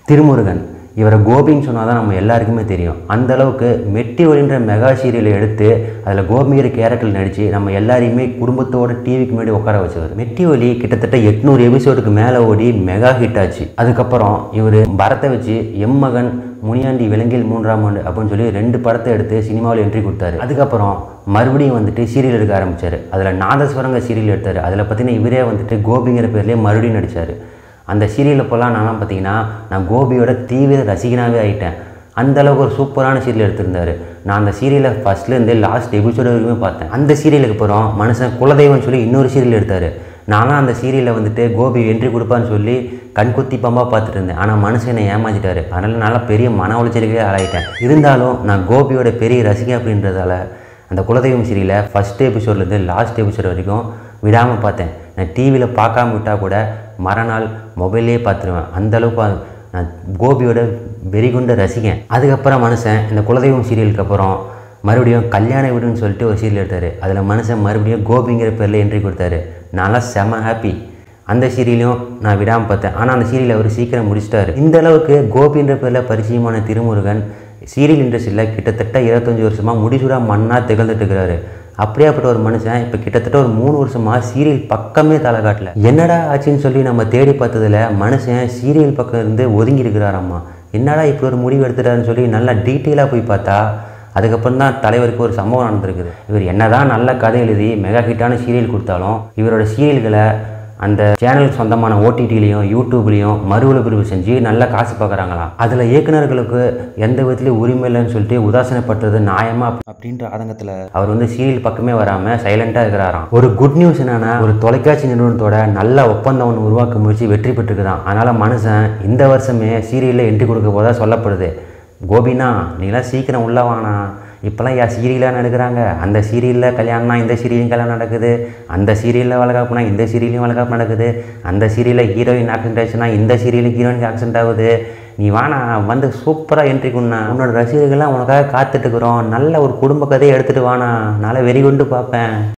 திருமுருகன் இவரை கோபின்னு சொன்னால் தான் நம்ம எல்லாருக்குமே தெரியும் அந்த அளவுக்கு மெட்டி ஒளின்ற மெகா சீரியலை எடுத்து அதில் கோபிங்கிற கேரக்டர் நடித்து நம்ம எல்லாரையுமே குடும்பத்தோட டிவிக்கு முன்னாடி உட்கார வச்சவர் மெட்டி ஒலி கிட்டத்தட்ட எட்நூறு எபிசோடுக்கு மேலே ஓடி மெகா ஹிட் ஆச்சு அதுக்கப்புறம் இவர் பரத்தை வச்சு எம்மகன் முனியாண்டி விலங்கில் மூன்றாம் ஆண்டு அப்படின்னு சொல்லி ரெண்டு படத்தை எடுத்து சினிமாவில் என்ட்ரி கொடுத்தாரு அதுக்கப்புறம் மறுபடியும் வந்துட்டு சீரியல் எடுக்க ஆரம்பிச்சார் அதில் நாதஸ்வரங்க சீரியல் எடுத்தார் அதில் பார்த்தீங்கன்னா இவரே வந்துட்டு கோபிங்கிற பேர்லேயே மறுபடியும் நடித்தார் அந்த சீரியலில் போலாம் நான்லாம் பார்த்தீங்கன்னா நான் கோபியோட தீவிர ரசிகனாகவே ஆகிட்டேன் அந்த அளவுக்கு ஒரு சூப்பரான சீரியல் எடுத்திருந்தாரு நான் அந்த சீரியலை ஃபஸ்ட்லேருந்து லாஸ்ட் எபிசோடு வரைக்குமே பார்த்தேன் அந்த சீரியலுக்கு அப்புறம் மனுஷன் குலதெய்வம்னு சொல்லி இன்னொரு சீரியல் எடுத்தார் நானும் அந்த சீரியலில் வந்துட்டு கோபி என்ட்ரி கொடுப்பான்னு சொல்லி கண்குத்தி பம்பாக பார்த்துட்டு இருந்தேன் ஆனால் மனுஷன் என்னை ஏமாத்திட்டாரு அதனால் நல்லா பெரிய மன உளைச்சலுக்கே ஆளாயிட்டேன் இருந்தாலும் நான் கோபியோட பெரிய ரசிகை அப்படின்றதால அந்த குலதெய்வம் சீரியலை ஃபஸ்ட் எபிசோட்லேருந்து லாஸ்ட் எபிசோட் வரைக்கும் விடாமல் பார்த்தேன் நான் டிவியில் பார்க்காம விட்டால் கூட மறுநாள் மொபைல்லே பார்த்துருவேன் அந்தளவுக்கு நான் கோபியோட வெறிகுண்ட ரசிகன் அதுக்கப்புறம் மனுஷன் இந்த குலதெய்வம் சீரியலுக்கு அப்புறம் மறுபடியும் கல்யாண வீடுன்னு சொல்லிட்டு ஒரு சீரியல் எடுத்தார் அதில் மனுஷன் மறுபடியும் கோபிங்கிற பேரில் என்ட்ரி கொடுத்தாரு நான்லாம் செம ஹாப்பி அந்த சீரியலையும் நான் விடாமல் பார்த்தேன் ஆனால் அந்த சீரியலை அவர் சீக்கிரம் முடிச்சிட்டாரு இந்த அளவுக்கு கோபின்ற பேரில் பரிச்சயமான திருமுருகன் சீரியல் இண்டஸ்ட்ரியில் கிட்டத்தட்ட இருபத்தஞ்சி வருஷமாக முடிசூடா மண்ணாக திகழ்ந்துட்டு இருக்கிறாரு அப்படியாப்பட்ட ஒரு மனுஷன் இப்போ கிட்டத்தட்ட ஒரு மூணு வருஷமாக சீரியல் பக்கமே தலை காட்டல என்னடா ஆச்சுன்னு சொல்லி நம்ம தேடி பார்த்ததுல மனுஷன் சீரியல் பக்கம் இருந்து ஒதுங்கி இருக்கிறாராம்மா என்னடா இப்படி ஒரு முடிவு எடுத்துட்டாருன்னு சொல்லி நல்லா டீட்டெயிலாக போய் பார்த்தா அதுக்கப்புறம் தான் தலைவருக்கு ஒரு சம்பவம் நடந்திருக்குது இவர் என்னதான் நல்ல கதை எழுதி மெகா ஹிட்டான சீரியல் கொடுத்தாலும் இவரோட சீரியல்களை அந்த சேனலுக்கு சொந்தமான ஓடிடிலையும் யூடியூப்லேயும் மறு ஒளிபரப்பு செஞ்சு நல்ல காசு பார்க்குறாங்களாம் அதில் இயக்குனர்களுக்கு எந்த விதத்துலையும் உரிமை இல்லைன்னு சொல்லிட்டு உதாசனப்பட்டது நியாயமா அப்படின்ற ஆதங்கத்தில் அவர் வந்து சீரியல் பக்கமே வராமல் சைலண்ட்டாக இருக்கிறாராம் ஒரு குட் நியூஸ் என்னன்னா ஒரு தொலைக்காட்சி நிறுவனத்தோட நல்ல ஒப்பந்தம் ஒன்று உருவாக்க முயற்சி வெற்றி பெற்றுக்குதான் அதனால் மனுஷன் இந்த வருஷமே சீரியலில் என்ட்ரி கொடுக்க போதா சொல்லப்படுது கோபினா நீலாம் சீக்கிரம் உள்ள வானா இப்போல்லாம் யா சீரியலாக நடக்கிறாங்க அந்த சீரியலில் கல்யாணம்னா இந்த சீரியலும் கல்யாணம் நடக்குது அந்த சீரியலில் வளகாப்புனா இந்த சீரியலையும் வளகாப்பு நடக்குது அந்த சீரியலில் ஹீரோயின் ஆக்சிடென்ட் ஆச்சுன்னா இந்த சீரியலுக்கு ஹீரோயினுக்கு ஆக்சிடென்ட் ஆகுது நீ வானா வந்து சூப்பராக என்ட்ரி கொண்டா உன்னோட ரசிகர்கள்லாம் உனக்காக காத்துட்டுக்கிறோம் நல்ல ஒரு குடும்ப கதையை எடுத்துகிட்டு வானா நல்லா வெறி கொண்டு பார்ப்பேன்